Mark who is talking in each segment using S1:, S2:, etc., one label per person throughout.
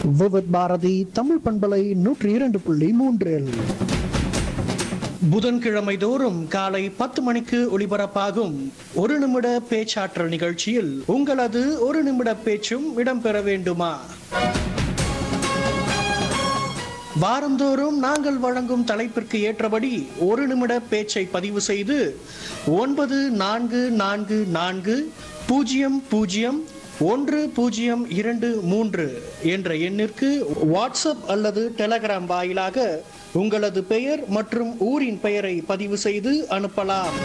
S1: விவித் பாரதி தமிழ் பண்பலை நூற்றி இரண்டு புள்ளி மூன்றில் புதன்கிழமை தோறும் காலை பத்து மணிக்கு ஒளிபரப்பாகும் ஒரு நிமிட பேச்சாற்றல் நிகழ்ச்சியில் உங்களது ஒரு நிமிட பேச்சும் இடம்பெற வேண்டுமா வாரந்தோறும் நாங்கள் வழங்கும் தலைப்பிற்கு ஏற்றபடி ஒரு நிமிட பேச்சை பதிவு செய்து ஒன்பது நான்கு நான்கு நான்கு பூஜ்ஜியம் பூஜ்ஜியம் ஒன்று பூஜ்ஜியம் இரண்டு மூன்று என்ற எண்ணிற்கு வாட்ஸ்அப் அல்லது டெலகிராம் வாயிலாக உங்களது பெயர் மற்றும் ஊரின் பெயரை பதிவு செய்து அனுப்பலாம்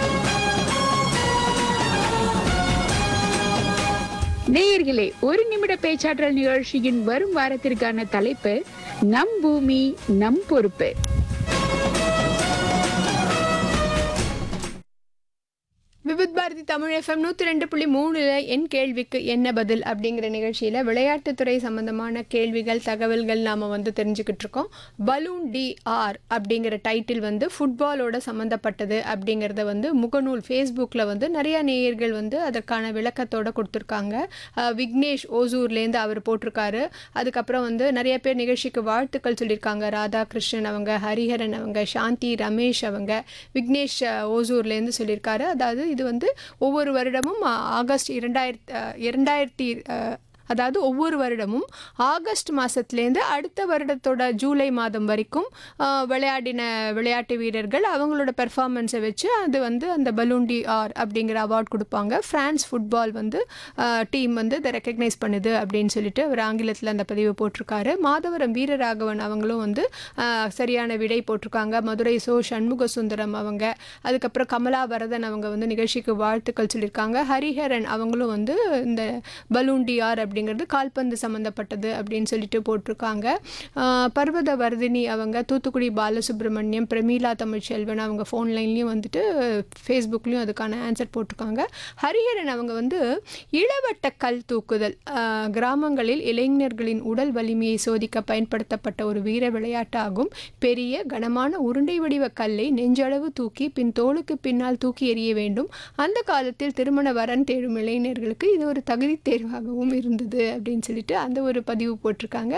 S2: நேயர்களே ஒரு நிமிட பேச்சாற்றல் நிகழ்ச்சியின் வரும் வாரத்திற்கான தலைப்பு நம் பூமி நம் பொறுப்பு
S3: விவித் பாரதி தமிழ் எஃப்எம் நூற்றி ரெண்டு புள்ளி மூணுல என் கேள்விக்கு என்ன பதில் அப்படிங்கிற நிகழ்ச்சியில் விளையாட்டுத்துறை சம்பந்தமான கேள்விகள் தகவல்கள் நாம் வந்து தெரிஞ்சுக்கிட்டு இருக்கோம் பலூன் டி ஆர் அப்படிங்கிற டைட்டில் வந்து ஃபுட்பாலோட சம்மந்தப்பட்டது அப்படிங்கிறத வந்து முகநூல் ஃபேஸ்புக்கில் வந்து நிறைய நேயர்கள் வந்து அதற்கான விளக்கத்தோட கொடுத்துருக்காங்க அஹ் விக்னேஷ் ஓசூர்லேருந்து அவர் போட்டிருக்காரு அதுக்கப்புறம் வந்து நிறைய பேர் நிகழ்ச்சிக்கு வாழ்த்துக்கள் சொல்லியிருக்காங்க ராதாகிருஷ்ணன் அவங்க ஹரிஹரன் அவங்க சாந்தி ரமேஷ் அவங்க விக்னேஷ் அஹ், ஓசூர்லேருந்து சொல்லியிருக்காரு அதாவது இது வந்து ஒவ்வொரு வருடமும் அஹ், ஆகஸ்ட் இரண்டாயிரத்தி அஹ், இரண்டாயிரத்தி அஹ், அதாவது ஒவ்வொரு வருடமும் ஆகஸ்ட் மாதத்துலேருந்து அடுத்த வருடத்தோட ஜூலை மாதம் வரைக்கும் அஹ், விளையாடின விளையாட்டு வீரர்கள் அவங்களோட பெர்ஃபார்மன்ஸை வச்சு அது வந்து அந்த பலூன் டி ஆர் அப்படிங்கிற அவார்ட் கொடுப்பாங்க ஃப்ரான்ஸ் ஃபுட்பால் வந்து டீம் வந்து இதை ரெக்கக்னைஸ் பண்ணுது அப்படின்னு சொல்லிட்டு அவர் ஆங்கிலத்தில் அந்த பதிவு போட்டிருக்காரு மாதவரம் வீரராகவன் அவங்களும் வந்து அஹ், சரியான விடை போட்டிருக்காங்க மதுரை சோ சண்முக சுந்தரம் அவங்க அதுக்கப்புறம் கமலா வரதன் அவங்க வந்து நிகழ்ச்சிக்கு வாழ்த்துக்கள் சொல்லியிருக்காங்க ஹரிஹரன் அவங்களும் வந்து இந்த பலூன் டிஆர் அப்படிங்கிறது கால்பந்து சம்மந்தப்பட்டது அப்படின்னு சொல்லிட்டு போட்டிருக்காங்க ஆஹ் பர்வத வர்தினி அவங்க தூத்துக்குடி பாலசுப்ரமணியம் பிரமீளா தமிழ்ச்செல்வன் அவங்க ஃபோன் லைன்லேயும் வந்துட்டு ஃபேஸ்புக்லேயும் அதுக்கான ஆன்சர் போட்டிருக்காங்க ஹரிஹரன் அவங்க வந்து இளவட்ட கல் தூக்குதல் ஆஹ் கிராமங்களில் இளைஞர்களின் உடல் வலிமையை சோதிக்க பயன்படுத்தப்பட்ட ஒரு வீர விளையாட்டாகும் பெரிய கனமான உருண்டை வடிவ கல்லை நெஞ்சளவு தூக்கி பின் தோளுக்கு பின்னால் தூக்கி எறிய வேண்டும் அந்த காலத்தில் திருமண வரன் தேடும் இளைஞர்களுக்கு இது ஒரு தகுதி தேர்வாகவும் இருந்தது அப்படின்னு சொல்லிட்டு அந்த ஒரு பதிவு போட்டிருக்காங்க